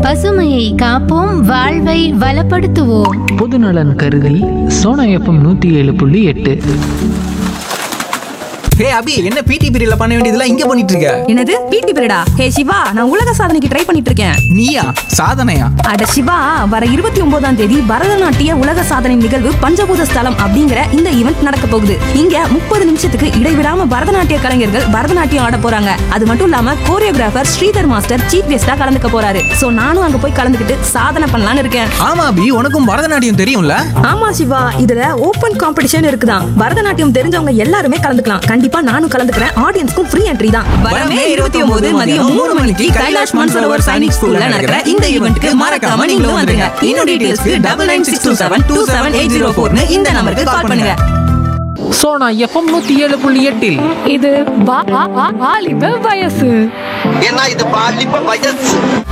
பசுமையை காப்போம் வாழ்வை வளப்படுத்துவோம் பொதுநலன் கருதி சோனா எஃப்எம் நூற்றி ஏழு புள்ளி எட்டு ஹே அபி என்ன பிடி பீரியட்ல பண்ண வேண்டியதெல்லாம் இங்க பண்ணிட்டு இருக்க என்னது பிடி பீரியடா ஹே சிவா நான் உலக சாதனைக்கு ட்ரை பண்ணிட்டு இருக்கேன் நீயா சாதனையா அட சிவா வர இருபத்தி ஒன்பதாம் தேதி பரதநாட்டிய உலக சாதனை நிகழ்வு பஞ்சபூத ஸ்தலம் அப்படிங்கிற இந்த ஈவெண்ட் நடக்க போகுது இங்க முப்பது நிமிஷத்துக்கு இடைவிடாம பரதநாட்டிய கலைஞர்கள் பரதநாட்டியம் ஆட போறாங்க அது மட்டும் இல்லாம கோரியோகிராஃபர் ஸ்ரீதர் மாஸ்டர் சீஃப் கெஸ்டா கலந்துக்க போறாரு சோ நானும் அங்க போய் கலந்துக்கிட்டு சாதனை பண்ணலாம்னு இருக்கேன் ஆமா அபி உனக்கும் பரதநாட்டியம் தெரியும்ல ஆமா சிவா இதுல ஓபன் காம்படிஷன் இருக்குதான் பரதநாட்டியம் தெரிஞ்சவங்க எல்லாருமே கலந்துக்கலாம் கண்டிப்பா நானும் கலந்துக்கிறேன் ஆடியன்ஸ்க்கும் ஃப்ரீ என்ட்ரி தான் வரமே இருபத்தி ஒன்பது மதியம் மூணு மணிக்கு கைலாஷ் மான்சரோவர் சைனிக் ஸ்கூல்ல நடக்கிற இந்த ஈவெண்ட்க்கு மறக்காம நீங்களும் வந்துருங்க இன்னும் டீடைல்ஸ்க்கு double nine six two seven two seven eight zero ஃபோர்னு இந்த நம்பருக்கு கால் பண்ணுங்க சோனா எஃப்எம் நூற்றி ஏழு புள்ளி எட்டில் இது வா- வா- வா- வாலிப வயசு ஏன்னா இது பாலிப்ப வயசு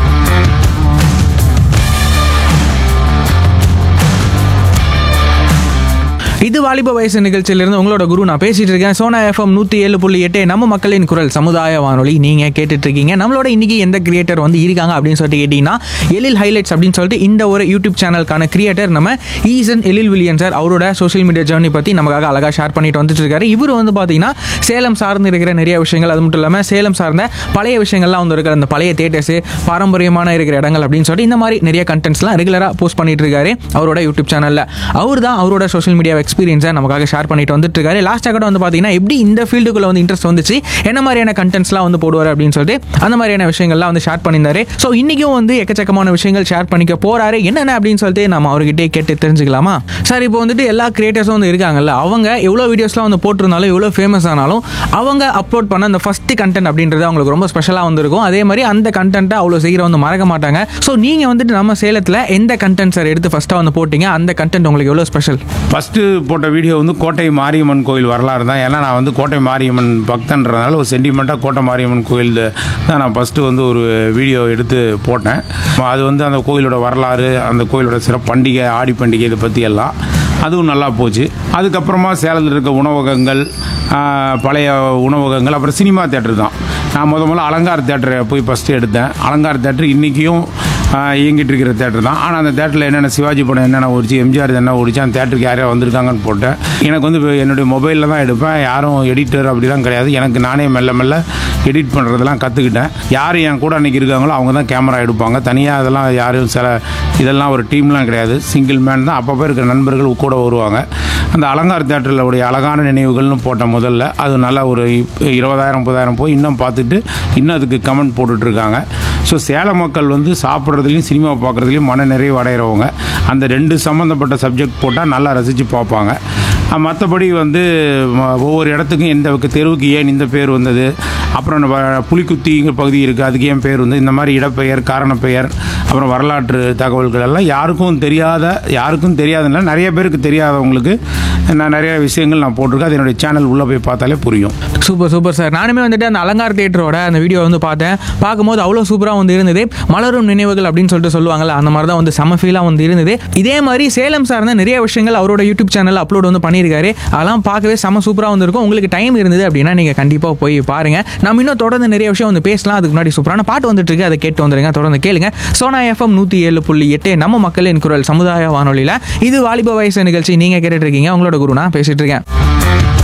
இது வாலிப வயசு நிகழ்ச்சியிலிருந்து உங்களோட குரு நான் பேசிட்டு இருக்கேன் சோனா எஃப்எம் நூத்தி ஏழு புள்ளி எட்டு நம்ம மக்களின் குரல் சமுதாய வானொலி நீங்க கேட்டுட்டு இருக்கீங்க நம்மளோட இன்னைக்கு எந்த கிரியேட்டர் வந்து இருக்காங்க அப்படின்னு சொல்லிட்டு கேட்டீங்கன்னா எழில் ஹைலைட்ஸ் அப்படின்னு சொல்லிட்டு இந்த ஒரு யூடியூப் சேனலுக்கான கிரியேட்டர் நம்ம ஈசன் எழில் வில்லியன் சார் அவரோட சோஷியல் மீடியா ஜேர்னி பத்தி நமக்காக அழகா ஷேர் பண்ணிட்டு வந்துட்டு இருக்காரு இவர் வந்து பாத்தீங்கன்னா சேலம் சார்ந்து இருக்கிற நிறைய விஷயங்கள் அது மட்டும் இல்லாம சேலம் சார்ந்த பழைய விஷயங்கள்லாம் வந்து இருக்கிற அந்த பழைய தேட்டர்ஸ் பாரம்பரியமான இருக்கிற இடங்கள் அப்படின்னு சொல்லிட்டு இந்த மாதிரி நிறைய கண்டென்ட்ஸ்லாம் ரெகுலரா போஸ்ட் பண்ணிட்டு இருக்காரு அவரோட யூடியூப் சேனல்ல அவர் தான் அவரோட சோஷியல் மீடியா எக்ஸ்பீரியன்ஸை நமக்காக ஷேர் பண்ணிட்டு வந்துட்டு இருக்காரு லாஸ்ட்டாக கூட வந்து பார்த்தீங்கன்னா எப்படி இந்த ஃபீல்டுக்குள்ள வந்து இன்ட்ரெஸ்ட் வந்துச்சு என்ன மாதிரியான கண்டென்ட்ஸ்லாம் வந்து போடுவார் அப்படின்னு சொல்லிட்டு அந்த மாதிரியான விஷயங்கள்லாம் வந்து ஷேர் பண்ணியிருந்தாரு ஸோ இன்னைக்கும் வந்து எக்கச்சக்கமான விஷயங்கள் ஷேர் பண்ணிக்க போறாரு என்னென்ன அப்படின்னு சொல்லிட்டு நம்ம அவர்கிட்டே கேட்டு தெரிஞ்சுக்கலாமா சார் இப்போ வந்துட்டு எல்லா கிரியேட்டர்ஸும் வந்து இருக்காங்கல்ல அவங்க எவ்வளோ வீடியோஸ்லாம் வந்து போட்டிருந்தாலும் எவ்வளோ ஃபேமஸ் ஆனாலும் அவங்க அப்லோட் பண்ண அந்த ஃபர்ஸ்ட் கண்டென்ட் அப்படின்றது அவங்களுக்கு ரொம்ப ஸ்பெஷலாக வந்திருக்கும் அதே மாதிரி அந்த கண்டென்ட்டை அவ்வளோ சீக்கிரம் வந்து மறக்க மாட்டாங்க ஸோ நீங்கள் வந்துட்டு நம்ம சேலத்தில் எந்த கண்டென்ட் சார் எடுத்து ஃபஸ்ட்டாக வந்து போட்டீங்க அந்த கண்டென்ட் உங்களுக்கு எவ்வளோ ஸ்பெஷல் ஃபஸ்ட்டு போட்ட வீடியோ வந்து கோட்டை மாரியம்மன் கோயில் வரலாறு தான் ஏன்னா நான் வந்து கோட்டை மாரியம்மன் பக்தன்றதுனால ஒரு சென்டிமெண்ட்டாக கோட்டை மாரியம்மன் கோயில் தான் நான் ஃபஸ்ட்டு வந்து ஒரு வீடியோ எடுத்து போட்டேன் அது வந்து அந்த கோயிலோட வரலாறு அந்த கோயிலோட சிறப்பு பண்டிகை ஆடி பண்டிகை இதை பற்றி எல்லாம் அதுவும் நல்லா போச்சு அதுக்கப்புறமா சேலத்தில் இருக்க உணவகங்கள் ஆ, பழைய உணவகங்கள் அப்புறம் சினிமா தேட்டர் தான் நான் முத முதல்ல அலங்கார் தேட்டரை போய் ஃபஸ்ட்டு எடுத்தேன் அலங்கார் தேட்டர் இன்றைக்கியும் ஆஹ் இயங்கிட்டு இருக்கிற தேட்டர் தான் ஆனால் அந்த தேட்டரில் என்னென்ன சிவாஜி படம் என்னென்ன ஓடிச்சு எம்ஜிஆர் என்ன ஓடிச்சு அந்த தேட்டருக்கு யாரையா வந்திருக்காங்கன்னு போட்டேன் எனக்கு வந்து இப்போ என்னுடைய மொபைலில் தான் எடுப்பேன் யாரும் எடிட்டர் அப்படிலாம் கிடையாது எனக்கு நானே மெல்ல மெல்ல எடிட் பண்ணுறதெல்லாம் கற்றுக்கிட்டேன் யார் என் கூட அன்றைக்கி இருக்காங்களோ அவங்க தான் கேமரா எடுப்பாங்க தனியாக அதெல்லாம் யாரும் சில இதெல்லாம் ஒரு டீம்லாம் கிடையாது சிங்கிள் மேன் தான் அப்பப்போ இருக்கிற நண்பர்கள் கூட வருவாங்க அந்த அலங்கார் தேட்டரில் உடைய அழகான நினைவுகள்னு போட்டேன் முதல்ல அது நல்லா ஒரு இப்- இருபதாயிரம் முப்பதாயிரம் போய் இன்னும் பார்த்துட்டு இன்னும் அதுக்கு கமெண்ட் போட்டுட்ருக்காங்க ஸோ சேல மக்கள் வந்து சாப்பிட்றதுலையும் சினிமா பார்க்குறதுலையும் மன நிறைவு அடைகிறவங்க அந்த ரெண்டு சம்மந்தப்பட்ட சப்ஜெக்ட் போட்டால் நல்லா ரசித்து பார்ப்பாங்க அஹ் மற்றபடி வந்து ம- ஒவ்வொரு இடத்துக்கும் எந்த தெருவுக்கு ஏன் இந்த பேர் வந்தது அப்புறம் நம்ம புலிக்குத்திங்கிற பகுதி இருக்குது அதுக்கு ஏன் பேர் வந்து இந்த மாதிரி இடப்பெயர் காரணப்பெயர் அப்புறம் வரலாற்று தகவல்கள் எல்லாம் யாருக்கும் தெரியாத யாருக்கும் தெரியாதுன்னா நிறைய பேருக்கு தெரியாதவங்களுக்கு நான் நிறைய விஷயங்கள் நான் போட்டிருக்கேன் அது என்னுடைய சேனல் உள்ளே போய் பார்த்தாலே புரியும் சூப்பர் சூப்பர் சார் நானுமே வந்துட்டு அந்த அலங்கார் தேட்டரோட அந்த வீடியோ வந்து பார்த்தேன் பார்க்கும்போது அவ்வளோ சூப்பராக வந்து இருந்தது மலரும் நினைவுகள் அப்படின்னு சொல்லிட்டு சொல்லுவாங்கல்ல அந்த மாதிரி தான் வந்து செம ஃபீலாக வந்து இருந்தது இதே மாதிரி சேலம் சார்ந்த நிறைய விஷயங்கள் அவரோட யூடியூப் சேனல் அப்லோட் வந்து பண்ணியிருக்காரு அதெல்லாம் பார்க்கவே செம சூப்பராக வந்திருக்கும் உங்களுக்கு டைம் இருந்தது அப்படின்னா நீங்கள் கண்டிப்பாக போய் பாருங்க நம்ம இன்னும் தொடர்ந்து நிறைய விஷயம் வந்து பேசலாம் அதுக்கு முன்னாடி சூப்பரான பாட்டு வந்துட்டு இருக்கு அதை கேட்டு வந்துருங்க தொடர்ந்து கேளுங்க சோனா எஃப்எம் நூற்றி ஏழு புள்ளி எட்டு நம்ம மக்களின் குரல் சமுதாய வானொலியில் இது வாலிப வயசு நிகழ்ச்சி நீங்கள் கேட்டுட்டு இருக்கீங்க உங்களோட குரு நான் பேசிட்டு இருக்கேன்